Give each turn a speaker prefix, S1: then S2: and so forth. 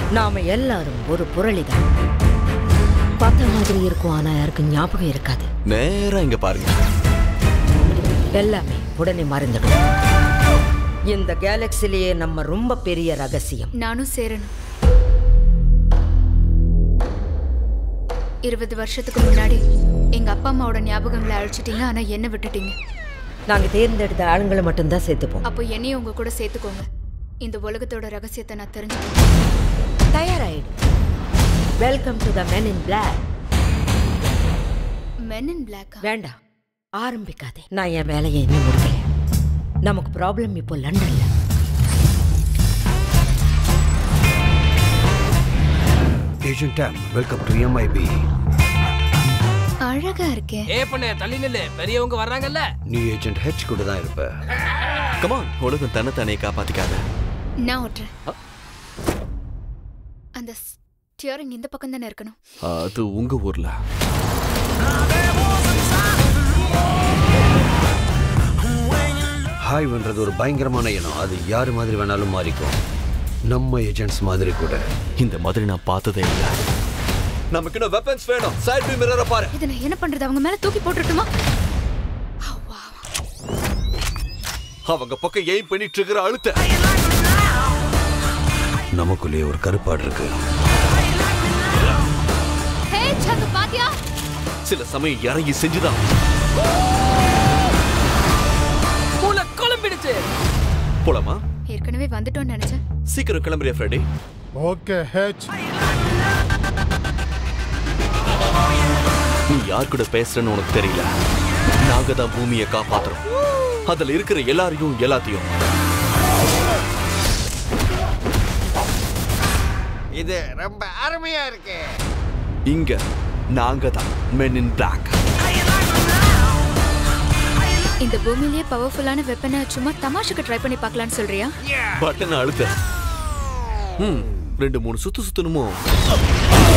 S1: நாம எல்லாரும் ஒரு புரளிதான் பார்த்த மாதிரி இருக்கும் ஆனா யாருக்கும் ஞாபகம் இருக்காது
S2: நேரா இங்க பாருங்க
S1: எல்லாமே உடனே மறந்துடும் இந்த கேலக்சிலேயே நம்ம ரொம்ப பெரிய ரகசியம்
S3: நானும் சேரணும் இருபது வருஷத்துக்கு முன்னாடி எங்க அப்பா அம்மாவோட ஞாபகங்களை அழிச்சிட்டீங்க ஆனா என்ன விட்டுட்டீங்க
S1: நாங்க தேர்ந்தெடுத்த ஆளுங்களை மட்டும்தான் சேர்த்துப்போம்
S3: அப்போ என்னையும் உங்க கூட சேர்த்துக்கோங்க இந்த உலகத்தோட ரகசியத்தை நான் தெரிஞ்சுக்கணும்
S1: தயாராயிடு welcome to the men in black
S3: men in பிளாக்கா
S1: வேண்டாம் ஆரம்பிக்காதே நான் என் வேலையை இன்னும் முடிக்கல நமக்கு ப்ராப்ளம் இப்போ லண்டன்ல
S4: ஏஜென்ட் டேம் வெல்கம் டு எம்ஐபி
S3: அழகா இருக்கே
S5: ஏ பண்ண தள்ளி நில்லு பெரியவங்க வர்றாங்கல்ல
S4: நீ ஏஜென்ட் ஹெச் கூட தான் இருப்ப
S2: கமான் உலகம் தன்னைத்தானே காப்பாத்திக்காத
S3: நான் ஓட்டுறேன் அந்த ஸ்டியரிங் இந்த பக்கம் தானே இருக்கணும்
S2: அது உங்க ஊர்ல
S4: ஹாய்ன்றது ஒரு பயங்கரமான இனம் அது யாரு மாதிரி வேணாலும் மாறிக்கும் நம்ம ஏஜென்ட்ஸ் மாதிரி கூட
S2: இந்த மாதிரி நான் பார்த்ததே இல்ல நமக்கு இன்னும் வெப்பன்ஸ் வேணும் சைடு பை மிரர பாரு
S3: இதை நான் என்ன பண்றது அவங்க மேல தூக்கி போட்டுட்டுமா
S2: அவங்க பக்கம் எய்ம் பண்ணி ட்ரிகர் அழுத்த
S4: நமக்குள்ளே ஒரு கருப்பாடு இருக்கு
S3: ஹே சந்து பாத்தியா
S2: சில சமயம் இறங்கி செஞ்சுதான்
S5: மூளை குழம்பிடுச்சு
S2: போலாமா
S3: ஏற்கனவே வந்துட்டோம்னு நினைச்சேன்
S2: சீக்கிரம் கிளம்புறியா ஃப்ரெடி
S6: ஓகே ஹெச்
S2: நீ யார் கூட பேசுறன்னு உனக்கு தெரியல நாங்க தான் பூமியை காப்பாத்துறோம் அதுல இருக்கிற எல்லாரையும் எல்லாத்தையும்
S7: இது ரொம்ப அருமையா இருக்கு
S2: இங்க நாங்க தான் மென் இன் பிளாக்
S3: இந்த பூமியிலேயே பவர்ஃபுல்லான வெப்பனை சும்மா தமாஷுக்கு ட்ரை பண்ணி பார்க்கலான்னு சொல்றியா
S2: பட்டன் அழுத்த ம் ரெண்டு மூணு சுத்து சுத்தணுமோ